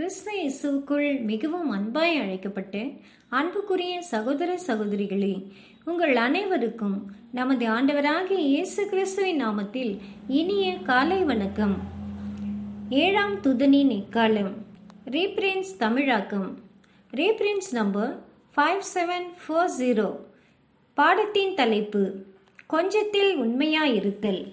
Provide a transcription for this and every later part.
கிறிஸ்து இயேசுவுக்குள் மிகவும் அன்பாய் அழைக்கப்பட்டு அன்புக்குரிய சகோதர சகோதரிகளே உங்கள் அனைவருக்கும் நமது ஆண்டவராகிய இயேசு கிறிஸ்துவின் நாமத்தில் இனிய காலை வணக்கம் ஏழாம் துதனின் இக்காலம் ரீப்ரின்ஸ் தமிழாக்கம் reprints number five seven four zero பாடத்தின் தலைப்பு கொஞ்சத்தில் உண்மையாயிருத்தல்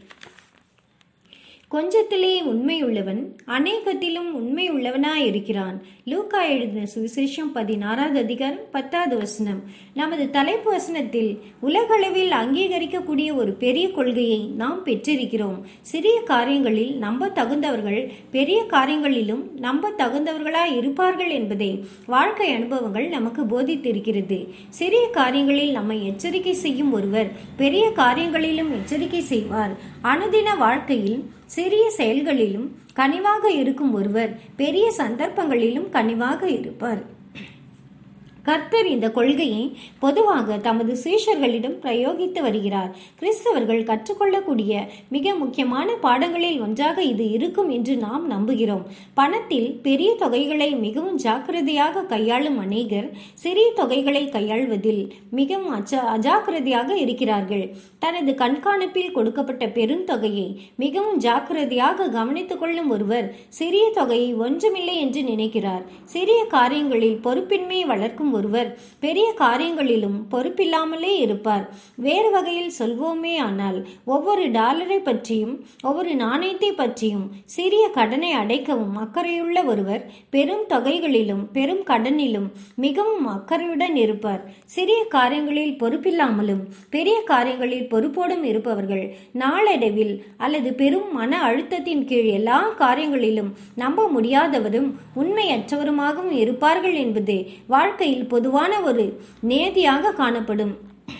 கொஞ்சத்திலே உண்மையுள்ளவன் அநேகத்திலும் உண்மையுள்ளவனாயிருக்கிறான் லூக்கா எழுதின சுவிசேஷம் பதினாறாவது அதிகாரம் பத்தாவது வசனம் நமது தலைப்பு வசனத்தில் உலகளவில் அங்கீகரிக்கக்கூடிய ஒரு பெரிய கொள்கையை நாம் பெற்றிருக்கிறோம் சிறிய காரியங்களில் நம்ப தகுந்தவர்கள் பெரிய காரியங்களிலும் நம்ப தகுந்தவர்களாய் இருப்பார்கள் என்பதை வாழ்க்கை அனுபவங்கள் நமக்கு போதித்திருக்கிறது சிறிய காரியங்களில் நம்மை எச்சரிக்கை செய்யும் ஒருவர் பெரிய காரியங்களிலும் எச்சரிக்கை செய்வார் அனுதின வாழ்க்கையில் சிறிய செயல்களிலும் கனிவாக இருக்கும் ஒருவர் பெரிய சந்தர்ப்பங்களிலும் கனிவாக இருப்பார் கர்த்தர் இந்த கொள்கையை பொதுவாக தமது சீஷர்களிடம் பிரயோகித்து வருகிறார் கிறிஸ்தவர்கள் கற்றுக்கொள்ளக்கூடிய மிக முக்கியமான பாடங்களில் ஒன்றாக இது இருக்கும் என்று நாம் நம்புகிறோம் பணத்தில் பெரிய தொகைகளை மிகவும் ஜாக்கிரதையாக கையாளும் அநேகர் சிறிய தொகைகளை கையாள்வதில் மிகவும் அச்சா அஜாக்கிரதையாக இருக்கிறார்கள் தனது கண்காணிப்பில் கொடுக்கப்பட்ட பெருந்தொகையை மிகவும் ஜாக்கிரதையாக கவனித்துக் கொள்ளும் ஒருவர் சிறிய தொகையை ஒன்றுமில்லை என்று நினைக்கிறார் சிறிய காரியங்களில் பொறுப்பின்மையை வளர்க்கும் ஒருவர் பெரிய காரியங்களிலும் பொறுப்பில்லாமலே இருப்பார் வேறு வகையில் சொல்வோமே ஆனால் ஒவ்வொரு டாலரை பற்றியும் ஒவ்வொரு நாணயத்தை பற்றியும் சிறிய கடனை அடைக்கவும் அக்கறையுள்ள ஒருவர் பெரும் தொகைகளிலும் பெரும் கடனிலும் மிகவும் அக்கறையுடன் இருப்பார் சிறிய காரியங்களில் பொறுப்பில்லாமலும் பெரிய காரியங்களில் பொறுப்போடும் இருப்பவர்கள் நாளடைவில் அல்லது பெரும் மன அழுத்தத்தின் கீழ் எல்லா காரியங்களிலும் நம்ப முடியாதவரும் உண்மையற்றவருமாகவும் இருப்பார்கள் என்பது வாழ்க்கையில் பொதுவான ஒரு நேதியாக காணப்படும்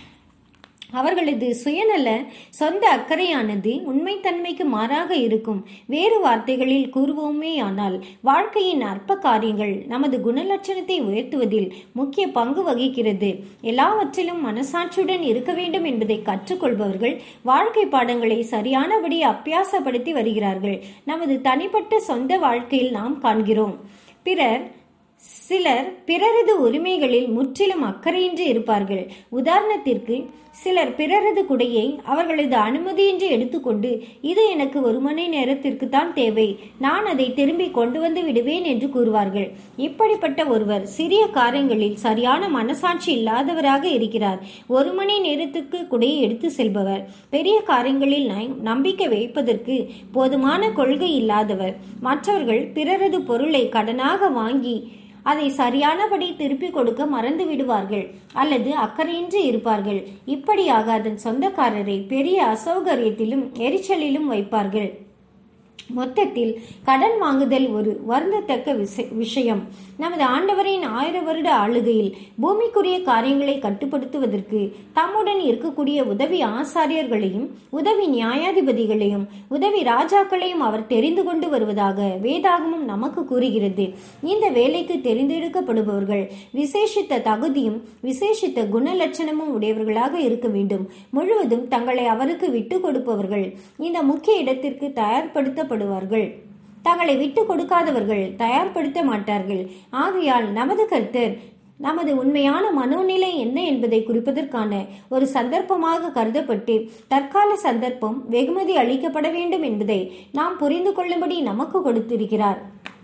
அவர்களது சுயநல சொந்த அக்கறையானது உண்மைத்தன்மைக்கு மாறாக இருக்கும் வேறு வார்த்தைகளில் கூறுவோமே ஆனால் வாழ்க்கையின் அற்ப காரியங்கள் நமது குணலட்சணத்தை உயர்த்துவதில் முக்கிய பங்கு வகிக்கிறது எல்லாவற்றிலும் மனசாட்சியுடன் இருக்க வேண்டும் என்பதை கற்றுக்கொள்பவர்கள் வாழ்க்கை பாடங்களை சரியானபடி அப்பியாசப்படுத்தி வருகிறார்கள் நமது தனிப்பட்ட சொந்த வாழ்க்கையில் நாம் காண்கிறோம் பிறர் சிலர் பிறரது உரிமைகளில் முற்றிலும் அக்கறையின்றி இருப்பார்கள் உதாரணத்திற்கு சிலர் பிறரது குடையை அவர்களது அனுமதியின்றி எடுத்துக்கொண்டு இது எனக்கு ஒரு மணி நேரத்திற்கு தான் தேவை நான் அதை திரும்பி கொண்டு வந்து விடுவேன் என்று கூறுவார்கள் இப்படிப்பட்ட ஒருவர் சிறிய காரியங்களில் சரியான மனசாட்சி இல்லாதவராக இருக்கிறார் ஒரு மணி நேரத்துக்கு குடையை எடுத்து செல்பவர் பெரிய காரியங்களில் நம்பிக்கை வைப்பதற்கு போதுமான கொள்கை இல்லாதவர் மற்றவர்கள் பிறரது பொருளை கடனாக வாங்கி அதை சரியானபடி திருப்பிக் கொடுக்க மறந்து விடுவார்கள் அல்லது அக்கறையின்றி இருப்பார்கள் இப்படியாக அதன் சொந்தக்காரரை பெரிய அசௌகரியத்திலும் எரிச்சலிலும் வைப்பார்கள் மொத்தத்தில் கடன் வாங்குதல் ஒரு வருந்தத்தக்க விஷயம் நமது ஆண்டவரின் ஆயிர வருட ஆளுகையில் பூமிக்குரிய காரியங்களை கட்டுப்படுத்துவதற்கு தம்முடன் இருக்கக்கூடிய உதவி ஆசாரியர்களையும் உதவி நியாயாதிபதிகளையும் உதவி ராஜாக்களையும் அவர் தெரிந்து கொண்டு வருவதாக வேதாகமும் நமக்கு கூறுகிறது இந்த வேலைக்கு தெரிந்தெடுக்கப்படுபவர்கள் விசேஷித்த தகுதியும் விசேஷித்த குணலட்சணமும் உடையவர்களாக இருக்க வேண்டும் முழுவதும் தங்களை அவருக்கு விட்டு கொடுப்பவர்கள் இந்த முக்கிய இடத்திற்கு தயார்படுத்தப்படும் தயார்படுவார்கள் தங்களை விட்டு கொடுக்காதவர்கள் தயார்படுத்த மாட்டார்கள் ஆகையால் நமது கர்த்தர் நமது உண்மையான மனோநிலை என்ன என்பதை குறிப்பதற்கான ஒரு சந்தர்ப்பமாக கருதப்பட்டு தற்கால சந்தர்ப்பம் வெகுமதி அளிக்கப்பட வேண்டும் என்பதை நாம் புரிந்து கொள்ளும்படி நமக்கு கொடுத்திருக்கிறார்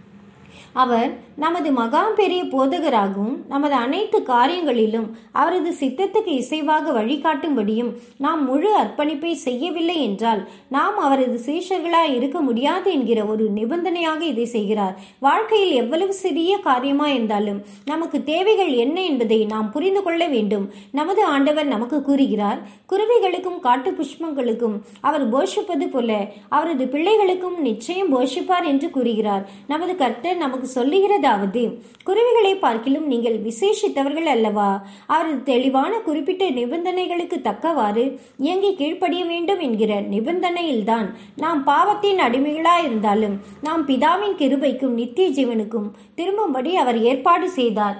அவர் நமது மகா பெரிய போதகராகவும் நமது அனைத்து காரியங்களிலும் அவரது சித்தத்துக்கு இசைவாக வழிகாட்டும்படியும் நாம் முழு அர்ப்பணிப்பை செய்யவில்லை என்றால் நாம் அவரது சீஷர்களாய் இருக்க முடியாது என்கிற ஒரு நிபந்தனையாக இதை செய்கிறார் வாழ்க்கையில் எவ்வளவு சிறிய காரியமா இருந்தாலும் நமக்கு தேவைகள் என்ன என்பதை நாம் புரிந்து கொள்ள வேண்டும் நமது ஆண்டவர் நமக்கு கூறுகிறார் குருவிகளுக்கும் காட்டு புஷ்பங்களுக்கும் அவர் போஷிப்பது போல அவரது பிள்ளைகளுக்கும் நிச்சயம் போஷிப்பார் என்று கூறுகிறார் நமது கர்த்தர் நமக்கு சொல்லுகிறதாவது குருவிகளை பார்க்கிலும் நீங்கள் விசேஷித்தவர்கள் அல்லவா அவரது தெளிவான குறிப்பிட்ட நிபந்தனைகளுக்கு தக்கவாறு இயங்கி கீழ்ப்படிய வேண்டும் என்கிற நிபந்தனையில்தான் நாம் பாவத்தின் அடிமைகளா இருந்தாலும் நாம் பிதாவின் கிருபைக்கும் நித்திய ஜீவனுக்கும் திரும்பும்படி அவர் ஏற்பாடு செய்தார்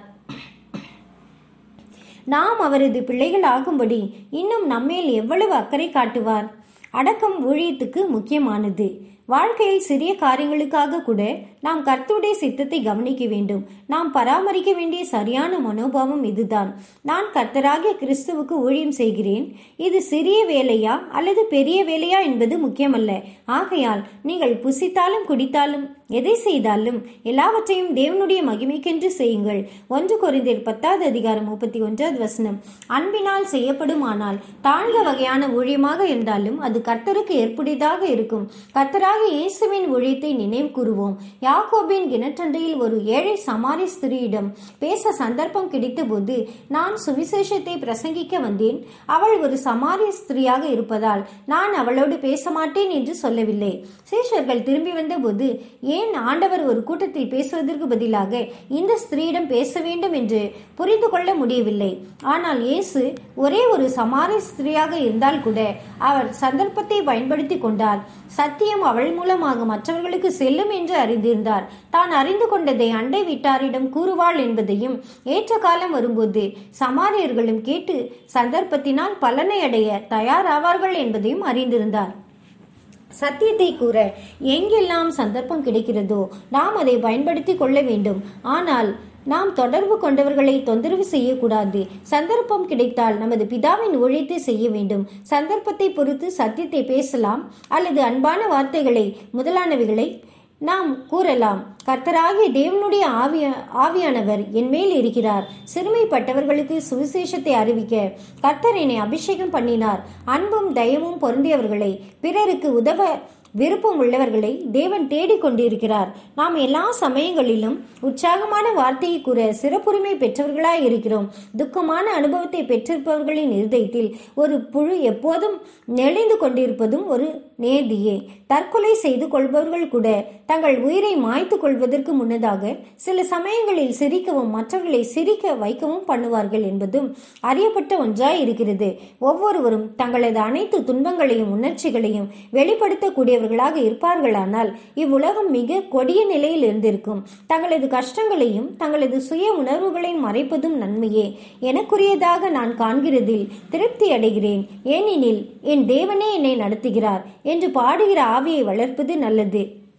நாம் அவரது பிள்ளைகள் ஆகும்படி இன்னும் நம்மேல் எவ்வளவு அக்கறை காட்டுவார் அடக்கம் ஊழியத்துக்கு முக்கியமானது வாழ்க்கையில் சிறிய காரியங்களுக்காக கூட நாம் கர்த்தருடைய சித்தத்தை கவனிக்க வேண்டும் நாம் பராமரிக்க வேண்டிய சரியான மனோபாவம் இதுதான் நான் கர்த்தராகிய கிறிஸ்துவுக்கு ஊழியம் செய்கிறேன் இது சிறிய வேலையா அல்லது பெரிய வேலையா என்பது முக்கியமல்ல ஆகையால் நீங்கள் புசித்தாலும் குடித்தாலும் எதை செய்தாலும் எல்லாவற்றையும் தேவனுடைய மகிமைக்கென்று செய்யுங்கள் ஒன்று குறைந்தர் பத்தாவது அதிகாரம் முப்பத்தி ஒன்றாவது வசனம் அன்பினால் செய்யப்படுமானால் தாழ்ந்த வகையான ஊழியமாக இருந்தாலும் அது கர்த்தருக்கு ஏற்புடையதாக இருக்கும் கர்த்தராக இயேசுவின் ஊழியத்தை நினைவு கூறுவோம் யாக்கோபின் கிணற்றண்டையில் ஒரு ஏழை சமாரி ஸ்திரீயிடம் பேச சந்தர்ப்பம் கிடைத்தபோது நான் சுவிசேஷத்தை பிரசங்கிக்க வந்தேன் அவள் ஒரு சமாரிய ஸ்திரீயாக இருப்பதால் நான் அவளோடு பேச மாட்டேன் என்று சொல்லவில்லை சீஷர்கள் திரும்பி வந்தபோது ஏன் ஆண்டவர் ஒரு கூட்டத்தில் பேசுவதற்கு பதிலாக இந்த ஸ்திரீயிடம் பேச வேண்டும் என்று புரிந்து கொள்ள முடியவில்லை ஆனால் இயேசு ஒரே ஒரு சமாரிய ஸ்திரீயாக இருந்தால் கூட அவர் சந்தர்ப்பத்தை பயன்படுத்தி கொண்டார் சத்தியம் அவள் மூலமாக மற்றவர்களுக்கு செல்லும் என்று அறிந்திருந்தார் தான் அறிந்து கொண்டதை அண்டை வீட்டாரிடம் கூறுவாள் என்பதையும் ஏற்ற காலம் வரும்போது சமாரியர்களும் கேட்டு சந்தர்ப்பத்தினால் பலனை அடைய தயாராவார்கள் என்பதையும் அறிந்திருந்தார் சத்தியத்தை கூற எங்கெல்லாம் சந்தர்ப்பம் கிடைக்கிறதோ நாம் அதை பயன்படுத்தி கொள்ள வேண்டும் ஆனால் நாம் தொடர்பு கொண்டவர்களை தொந்தரவு செய்யக்கூடாது சந்தர்ப்பம் கிடைத்தால் நமது பிதாவின் ஊழியத்தை செய்ய வேண்டும் சந்தர்ப்பத்தை பொறுத்து சத்தியத்தை பேசலாம் அல்லது அன்பான வார்த்தைகளை முதலானவைகளை நாம் கூறலாம் கர்த்தராகிய தேவனுடைய ஆவிய ஆவியானவர் என் மேல் இருக்கிறார் சிறுமைப்பட்டவர்களுக்கு சுவிசேஷத்தை அறிவிக்க கர்த்தர் என்னை அபிஷேகம் பண்ணினார் அன்பும் தயவும் பொருந்தியவர்களை பிறருக்கு உதவ விருப்பம் உள்ளவர்களை தேவன் தேடிக் கொண்டிருக்கிறார் நாம் எல்லா சமயங்களிலும் உற்சாகமான வார்த்தையை கூற சிறப்புரிமை பெற்றவர்களாய் இருக்கிறோம் துக்கமான அனுபவத்தை பெற்றிருப்பவர்களின் இருதயத்தில் ஒரு புழு எப்போதும் நெளிந்து கொண்டிருப்பதும் ஒரு நேதியே தற்கொலை செய்து கொள்பவர்கள் கூட தங்கள் உயிரை மாய்த்து கொள்வதற்கு முன்னதாக சில சமயங்களில் சிரிக்கவும் மற்றவர்களை சிரிக்க வைக்கவும் பண்ணுவார்கள் என்பதும் அறியப்பட்ட ஒன்றாய் இருக்கிறது ஒவ்வொருவரும் தங்களது அனைத்து துன்பங்களையும் உணர்ச்சிகளையும் வெளிப்படுத்தக்கூடியவர்களாக இருப்பார்களானால் இவ்வுலகம் மிக கொடிய நிலையில் இருந்திருக்கும் தங்களது கஷ்டங்களையும் தங்களது சுய உணர்வுகளையும் மறைப்பதும் நன்மையே எனக்குரியதாக நான் காண்கிறதில் திருப்தி அடைகிறேன் ஏனெனில் என் தேவனே என்னை நடத்துகிறார் என்று பாடுகிற ஆவியை வளர்ப்பது நல்லது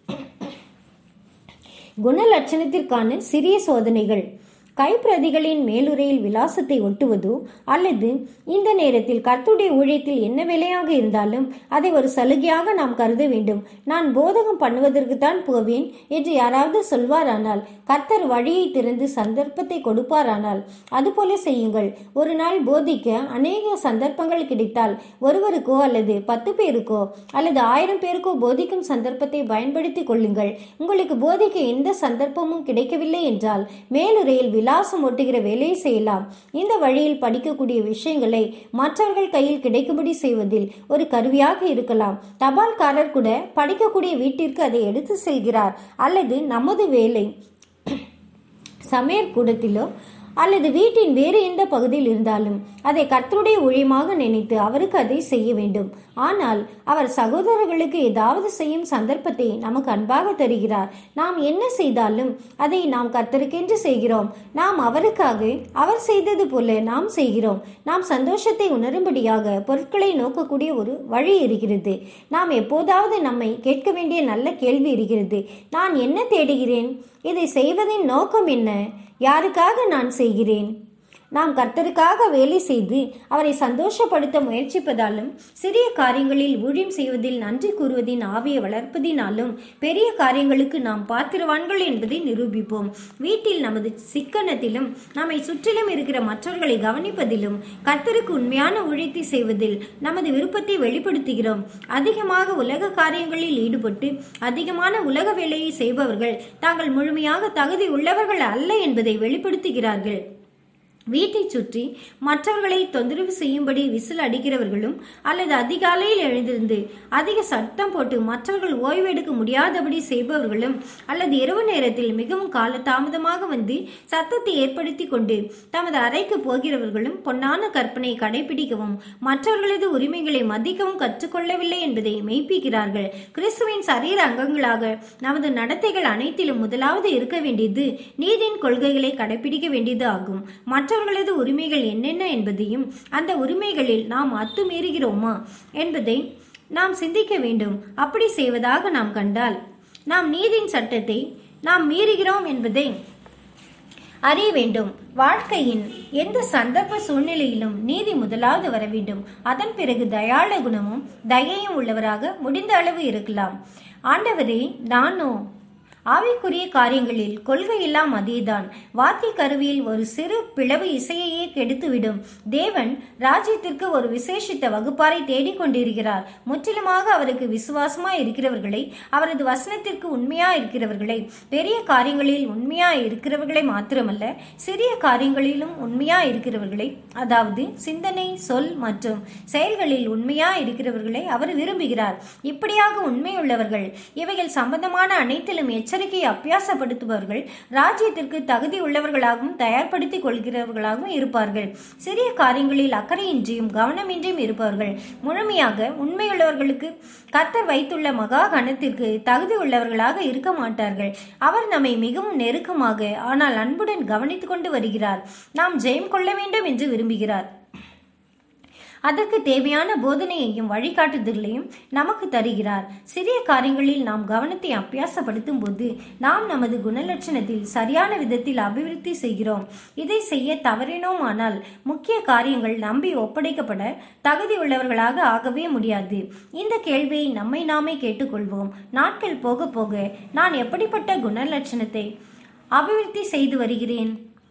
குணலட்சணத்திற்கான சிறிய சோதனைகள் கைப்பிரதிகளின் மேலுரையில் விலாசத்தை ஒட்டுவதோ அல்லது இந்த நேரத்தில் கர்த்துடைய ஊழியத்தில் என்ன வேலையாக இருந்தாலும் அதை ஒரு சலுகையாக நாம் கருத வேண்டும் நான் போதகம் பண்ணுவதற்கு தான் போவேன் என்று யாராவது சொல்வாரானால் கர்த்தர் வழியை திறந்து சந்தர்ப்பத்தை கொடுப்பாரானால் அதுபோல செய்யுங்கள் ஒரு நாள் போதிக்க அநேக சந்தர்ப்பங்கள் கிடைத்தால் ஒருவருக்கோ அல்லது பத்து பேருக்கோ அல்லது ஆயிரம் பேருக்கோ போதிக்கும் சந்தர்ப்பத்தை பயன்படுத்திக் கொள்ளுங்கள் உங்களுக்கு போதிக்க எந்த சந்தர்ப்பமும் கிடைக்கவில்லை என்றால் மேலுரையில் விலாசம் ஒட்டுகிற வேலையை செய்யலாம் இந்த வழியில் படிக்கக்கூடிய விஷயங்களை மற்றவர்கள் கையில் கிடைக்கும்படி செய்வதில் ஒரு கருவியாக இருக்கலாம் தபால்காரர் கூட படிக்கக்கூடிய வீட்டிற்கு அதை எடுத்து செல்கிறார் அல்லது நமது வேலை சமையற்கூடத்திலோ அல்லது வீட்டின் வேறு எந்த பகுதியில் இருந்தாலும் அதை கர்த்தருடைய ஊழியமாக நினைத்து அவருக்கு அதை செய்ய வேண்டும் ஆனால் அவர் சகோதரர்களுக்கு ஏதாவது செய்யும் சந்தர்ப்பத்தை நமக்கு அன்பாக தருகிறார் நாம் என்ன செய்தாலும் அதை நாம் கர்த்தருக்கென்று செய்கிறோம் நாம் அவருக்காக அவர் செய்தது போல நாம் செய்கிறோம் நாம் சந்தோஷத்தை உணரும்படியாக பொருட்களை நோக்கக்கூடிய ஒரு வழி இருக்கிறது நாம் எப்போதாவது நம்மை கேட்க வேண்டிய நல்ல கேள்வி இருக்கிறது நான் என்ன தேடுகிறேன் இதை செய்வதின் நோக்கம் என்ன யாருக்காக நான் செய்கிறேன் நாம் கர்த்தருக்காக வேலை செய்து அவரை சந்தோஷப்படுத்த முயற்சிப்பதாலும் சிறிய காரியங்களில் ஊழியம் செய்வதில் நன்றி கூறுவதின் ஆவியை வளர்ப்பதினாலும் பெரிய காரியங்களுக்கு நாம் பாத்திரவான்கள் என்பதை நிரூபிப்போம் வீட்டில் நமது சிக்கனத்திலும் நம்மை சுற்றிலும் இருக்கிற மற்றவர்களை கவனிப்பதிலும் கர்த்தருக்கு உண்மையான ஊழியத்தை செய்வதில் நமது விருப்பத்தை வெளிப்படுத்துகிறோம் அதிகமாக உலக காரியங்களில் ஈடுபட்டு அதிகமான உலக வேலையை செய்பவர்கள் தாங்கள் முழுமையாக தகுதி உள்ளவர்கள் அல்ல என்பதை வெளிப்படுத்துகிறார்கள் வீட்டை சுற்றி மற்றவர்களை தொந்தரவு செய்யும்படி விசில் அடிக்கிறவர்களும் அல்லது அதிகாலையில் எழுந்திருந்து அதிக சத்தம் போட்டு மற்றவர்கள் ஓய்வெடுக்க முடியாதபடி செய்பவர்களும் அல்லது இரவு நேரத்தில் மிகவும் கால தாமதமாக வந்து சத்தத்தை ஏற்படுத்தி கொண்டு தமது அறைக்கு போகிறவர்களும் பொன்னான கற்பனை கடைபிடிக்கவும் மற்றவர்களது உரிமைகளை மதிக்கவும் கற்றுக்கொள்ளவில்லை என்பதை மெய்ப்பிக்கிறார்கள் கிறிஸ்துவின் சரீர அங்கங்களாக நமது நடத்தைகள் அனைத்திலும் முதலாவது இருக்க வேண்டியது நீதியின் கொள்கைகளை கடைபிடிக்க வேண்டியது ஆகும் மற்ற மற்றவர்களது உரிமைகள் என்னென்ன என்பதையும் அந்த உரிமைகளில் நாம் அத்துமீறுகிறோமா என்பதை நாம் சிந்திக்க வேண்டும் அப்படி செய்வதாக நாம் கண்டால் நாம் நீதியின் சட்டத்தை நாம் மீறுகிறோம் என்பதை அறிய வேண்டும் வாழ்க்கையின் எந்த சந்தர்ப்ப சூழ்நிலையிலும் நீதி முதலாவது வர வேண்டும் அதன் பிறகு தயாள குணமும் தயையும் உள்ளவராக முடிந்த அளவு இருக்கலாம் ஆண்டவரே நானோ ஆவிக்குரிய காரியங்களில் கொள்கையெல்லாம் அதேதான் வாத்திய கருவியில் ஒரு சிறு பிளவு இசையையே கெடுத்துவிடும் தேவன் ராஜ்யத்திற்கு ஒரு விசேஷித்த வகுப்பாரை தேடிக்கொண்டிருக்கிறார் முற்றிலுமாக அவருக்கு விசுவாசமா இருக்கிறவர்களை அவரது வசனத்திற்கு உண்மையா இருக்கிறவர்களை பெரிய காரியங்களில் உண்மையா இருக்கிறவர்களை மாத்திரமல்ல சிறிய காரியங்களிலும் உண்மையா இருக்கிறவர்களை அதாவது சிந்தனை சொல் மற்றும் செயல்களில் உண்மையா இருக்கிறவர்களை அவர் விரும்புகிறார் இப்படியாக உண்மையுள்ளவர்கள் இவைகள் சம்பந்தமான அனைத்திலும் எச்சரிக்கையை அபியாசப்படுத்துபவர்கள் ராஜ்யத்திற்கு தகுதி உள்ளவர்களாகவும் தயார்படுத்திக் கொள்கிறவர்களாகவும் இருப்பார்கள் சிறிய காரியங்களில் அக்கறையின்றியும் கவனமின்றியும் இருப்பவர்கள் முழுமையாக உண்மையுள்ளவர்களுக்கு கத்தர் வைத்துள்ள மகா கணத்திற்கு தகுதி உள்ளவர்களாக இருக்க மாட்டார்கள் அவர் நம்மை மிகவும் நெருக்கமாக ஆனால் அன்புடன் கவனித்துக் கொண்டு வருகிறார் நாம் ஜெயம் கொள்ள வேண்டும் என்று விரும்புகிறார் அதற்கு தேவையான போதனையையும் வழிகாட்டுதல்களையும் நமக்கு தருகிறார் சிறிய காரியங்களில் நாம் கவனத்தை அபியாசப்படுத்தும் போது நாம் நமது குணலட்சணத்தில் சரியான விதத்தில் அபிவிருத்தி செய்கிறோம் இதை செய்ய தவறினோமானால் முக்கிய காரியங்கள் நம்பி ஒப்படைக்கப்பட தகுதி உள்ளவர்களாக ஆகவே முடியாது இந்த கேள்வியை நம்மை நாமே கேட்டுக்கொள்வோம் நாட்கள் போக போக நான் எப்படிப்பட்ட குணலட்சணத்தை அபிவிருத்தி செய்து வருகிறேன்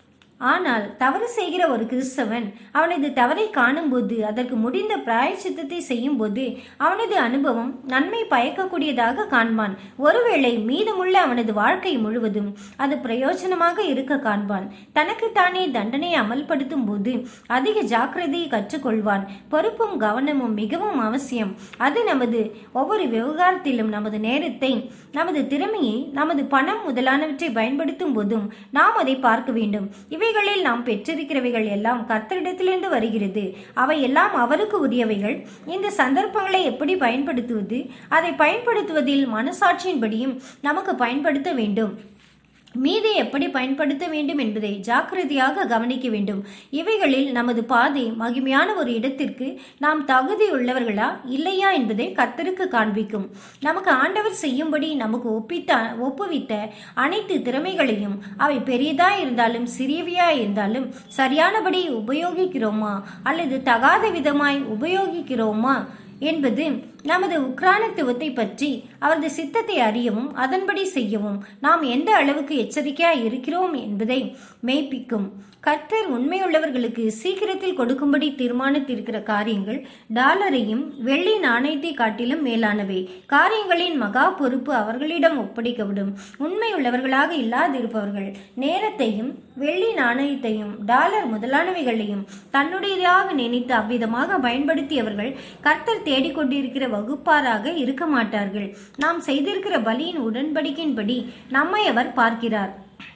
ஆனால் தவறு செய்கிற ஒரு கிறிஸ்தவன் அவனது தவறை காணும்போது அதற்கு முடிந்த பிராயச்சித்தத்தை செய்யும் போது அவனது அனுபவம் நன்மை பயக்கக்கூடியதாக காண்பான் ஒருவேளை மீதமுள்ள அவனது வாழ்க்கை முழுவதும் அது பிரயோஜனமாக இருக்க காண்பான் தனக்குத்தானே தண்டனை அமல்படுத்தும் போது அதிக ஜாக்கிரதையை கற்றுக்கொள்வான் பொறுப்பும் கவனமும் மிகவும் அவசியம் அது நமது ஒவ்வொரு விவகாரத்திலும் நமது நேரத்தை நமது திறமையை நமது பணம் முதலானவற்றை பயன்படுத்தும் போதும் நாம் அதை பார்க்க வேண்டும் இவைகளில் நாம் பெற்றிருக்கிறவைகள் எல்லாம் கர்த்தரிடத்திலிருந்து வருகிறது அவை எல்லாம் அவருக்கு உரியவைகள் இந்த சந்தர்ப்பங்களை எப்படி பயன்படுத்துவது அதை பயன்படுத்துவதில் மனசாட்சியின்படியும் நமக்கு பயன்படுத்த வேண்டும் மீதை எப்படி பயன்படுத்த வேண்டும் என்பதை ஜாக்கிரதையாக கவனிக்க வேண்டும் இவைகளில் நமது பாதை மகிமையான ஒரு இடத்திற்கு நாம் தகுதியுள்ளவர்களா இல்லையா என்பதை கர்த்தருக்கு காண்பிக்கும் நமக்கு ஆண்டவர் செய்யும்படி நமக்கு ஒப்பித்த ஒப்புவித்த அனைத்து திறமைகளையும் அவை பெரியதா இருந்தாலும் சிறியவையா இருந்தாலும் சரியானபடி உபயோகிக்கிறோமா அல்லது தகாத விதமாய் உபயோகிக்கிறோமா என்பது நமது உக்ரானத்துவத்தை பற்றி அவரது சித்தத்தை அறியவும் அதன்படி செய்யவும் நாம் எந்த அளவுக்கு எச்சரிக்கையாய் இருக்கிறோம் என்பதை மெய்ப்பிக்கும் கர்த்தர் உண்மையுள்ளவர்களுக்கு சீக்கிரத்தில் கொடுக்கும்படி தீர்மானித்திருக்கிற காரியங்கள் டாலரையும் வெள்ளி நாணயத்தை காட்டிலும் மேலானவை காரியங்களின் மகா பொறுப்பு அவர்களிடம் ஒப்படைக்கப்படும் உண்மையுள்ளவர்களாக இல்லாதிருப்பவர்கள் நேரத்தையும் வெள்ளி நாணயத்தையும் டாலர் முதலானவைகளையும் தன்னுடையதாக நினைத்து அவ்விதமாக பயன்படுத்தியவர்கள் கர்த்தர் தேடிக்கொண்டிருக்கிற வகுப்பாராக இருக்க மாட்டார்கள் நாம் செய்திருக்கிற பலியின் உடன்படிக்கையின்படி நம்மை அவர் பார்க்கிறார்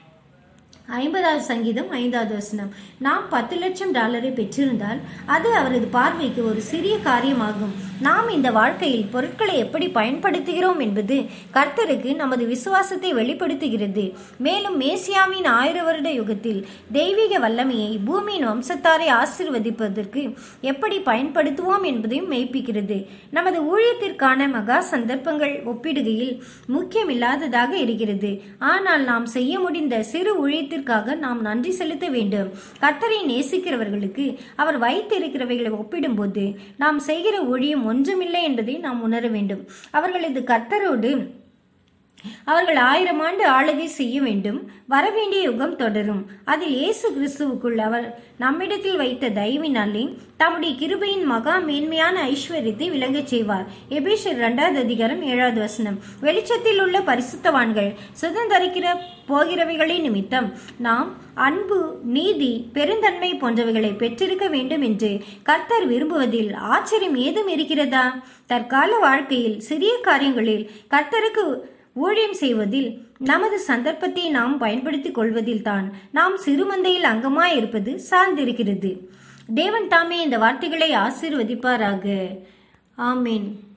ஐம்பதாவது சங்கீதம் ஐந்தாவது வசனம் நாம் பத்து லட்சம் டாலரை பெற்றிருந்தால் அது அவரது பார்வைக்கு ஒரு சிறிய காரியமாகும் நாம் இந்த வாழ்க்கையில் பொருட்களை எப்படி பயன்படுத்துகிறோம் என்பது கர்த்தருக்கு நமது விசுவாசத்தை வெளிப்படுத்துகிறது மேலும் மேசியாவின் ஆயிர வருட யுகத்தில் தெய்வீக வல்லமையை பூமியின் வம்சத்தாரை ஆசிர்வதிப்பதற்கு எப்படி பயன்படுத்துவோம் என்பதையும் மெய்ப்பிக்கிறது நமது ஊழியத்திற்கான மகா சந்தர்ப்பங்கள் ஒப்பிடுகையில் முக்கியமில்லாததாக இருக்கிறது ஆனால் நாம் செய்ய முடிந்த சிறு ஊழியத்திற்கு செய்ததற்காக நாம் நன்றி செலுத்த வேண்டும் கர்த்தரை நேசிக்கிறவர்களுக்கு அவர் வைத்திருக்கிறவைகளை ஒப்பிடும்போது நாம் செய்கிற ஊழியம் ஒன்றுமில்லை என்பதை நாம் உணர வேண்டும் அவர்களது கர்த்தரோடு அவர்கள் ஆயிரம் ஆண்டு ஆளுகை செய்ய வேண்டும் வரவேண்டிய யுகம் தொடரும் அதில் இயேசு கிறிஸ்துவுக்குள் அவர் நம்மிடத்தில் வைத்த தயவினாலே தம்முடைய கிருபையின் மகா மேன்மையான ஐஸ்வர்யத்தை விளங்கச் செய்வார் எபேஷர் இரண்டாவது அதிகாரம் ஏழாவது வசனம் வெளிச்சத்தில் உள்ள பரிசுத்தவான்கள் சுதந்திரிக்கிற போகிறவைகளின் நிமித்தம் நாம் அன்பு நீதி பெருந்தன்மை போன்றவைகளை பெற்றிருக்க வேண்டும் என்று கர்த்தர் விரும்புவதில் ஆச்சரியம் ஏதும் இருக்கிறதா தற்கால வாழ்க்கையில் சிறிய காரியங்களில் கர்த்தருக்கு ஊழியம் செய்வதில் நமது சந்தர்ப்பத்தை நாம் பயன்படுத்திக் கொள்வதில் தான் நாம் சிறுமந்தையில் அங்கமாய் இருப்பது சார்ந்திருக்கிறது தேவன் தாமே இந்த வார்த்தைகளை ஆசீர்வதிப்பாராக ஆமீன்